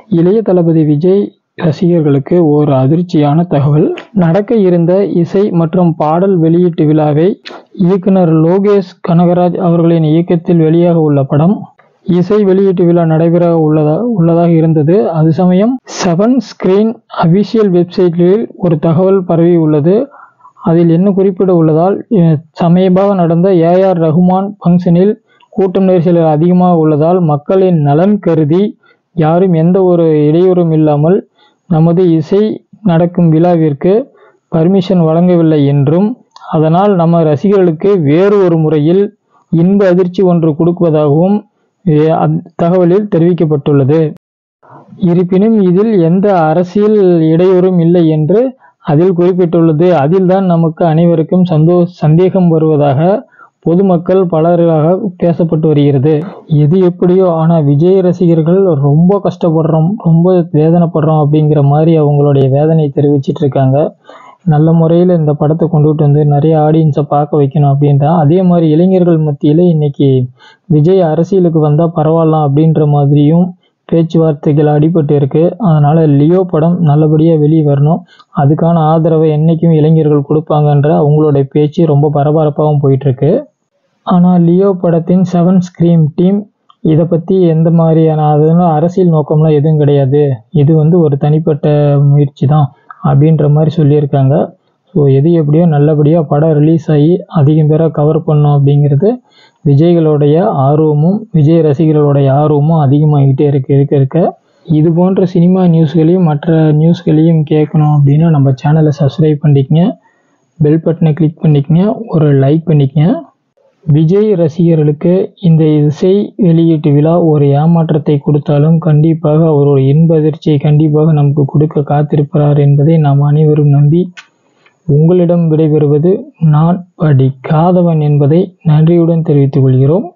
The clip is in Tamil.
இளைய தளபதி விஜய் ரசிகர்களுக்கு ஓர் அதிர்ச்சியான தகவல் நடக்க இருந்த இசை மற்றும் பாடல் வெளியீட்டு விழாவை இயக்குனர் லோகேஷ் கனகராஜ் அவர்களின் இயக்கத்தில் வெளியாக உள்ள படம் இசை வெளியீட்டு விழா நடைபெற உள்ளதா உள்ளதாக இருந்தது அது சமயம் செவன் ஸ்கிரீன் அபிஷியல் வெப்சைட்டில் ஒரு தகவல் பரவி உள்ளது அதில் என்ன குறிப்பிட உள்ளதால் அஹ், சமீபமாக நடந்த ஏஆர் ரஹ்மான் ஃபங்க்ஷனில் கூட்டம் நெரிசல் அதிகமாக உள்ளதால் மக்களின் நலன் கருதி யாரும் எந்த ஒரு இடையூறும் இல்லாமல் நமது இசை நடக்கும் விழாவிற்கு பர்மிஷன் வழங்கவில்லை என்றும் அதனால் நம்ம ரசிகர்களுக்கு வேறு ஒரு முறையில் இன்ப அதிர்ச்சி ஒன்று கொடுப்பதாகவும் அஹ், அத்தகவலில் தெரிவிக்கப்பட்டுள்ளது இருப்பினும் இதில் எந்த அரசியல் இடையூறும் இல்லை என்று அதில் குறிப்பிட்டுள்ளது அதில்தான் நமக்கு அனைவருக்கும் சந்தோ சந்தேகம் வருவதாக பொதுமக்கள் பலராக பேசப்பட்டு வருகிறது எது எப்படியோ ஆனால் விஜய் ரசிகர்கள் ரொம்ப கஷ்டப்படுறோம் ரொம்ப வேதனைப்படுறோம் அப்படிங்கிற மாதிரி அவங்களுடைய வேதனை தெரிவிச்சிட்டு இருக்காங்க நல்ல முறையில் இந்த படத்தை கொண்டுகிட்டு வந்து நிறைய ஆடியன்ஸை பார்க்க வைக்கணும் அப்படின்றா அதே மாதிரி இளைஞர்கள் மத்தியில் இன்னைக்கு விஜய் அரசியலுக்கு வந்தால் பரவாயில்லாம் அப்படின்ற மாதிரியும் பேச்சுவார்த்தைகள் அடிபட்டு இருக்கு அதனால லியோ படம் நல்லபடியாக வெளியே வரணும் அதுக்கான ஆதரவை என்றைக்கும் இளைஞர்கள் கொடுப்பாங்கன்ற அவங்களுடைய பேச்சு ரொம்ப பரபரப்பாகவும் போயிட்டு இருக்கு ஆனால் லியோ படத்தின் செவன் ஸ்க்ரீம் டீம் இதை பற்றி எந்த மாதிரியான அதெல்லாம் அரசியல் நோக்கம்லாம் எதுவும் கிடையாது இது வந்து ஒரு தனிப்பட்ட முயற்சி தான் அப்படின்ற மாதிரி சொல்லியிருக்காங்க ஸோ எது எப்படியோ நல்லபடியாக படம் ரிலீஸ் ஆகி அதிகம் பேரை கவர் பண்ணும் அப்படிங்கிறது விஜய்களுடைய ஆர்வமும் விஜய் ரசிகர்களுடைய ஆர்வமும் அதிகமாகிட்டே இருக்க இருக்க இருக்க இது போன்ற சினிமா நியூஸ்களையும் மற்ற நியூஸ்களையும் கேட்கணும் அப்படின்னா நம்ம சேனலை சப்ஸ்கிரைப் பண்ணிக்கங்க பெல் பட்டனை கிளிக் பண்ணிக்கங்க ஒரு லைக் பண்ணிக்கங்க விஜய் ரசிகர்களுக்கு இந்த இசை வெளியீட்டு விழா ஒரு ஏமாற்றத்தை கொடுத்தாலும் கண்டிப்பாக அவர் ஒரு இன்ப அதிர்ச்சியை கண்டிப்பாக நமக்கு கொடுக்க காத்திருக்கிறார் என்பதை நாம் அனைவரும் நம்பி உங்களிடம் விடைபெறுவது நான் படிக்காதவன் என்பதை நன்றியுடன் தெரிவித்துக் கொள்கிறோம்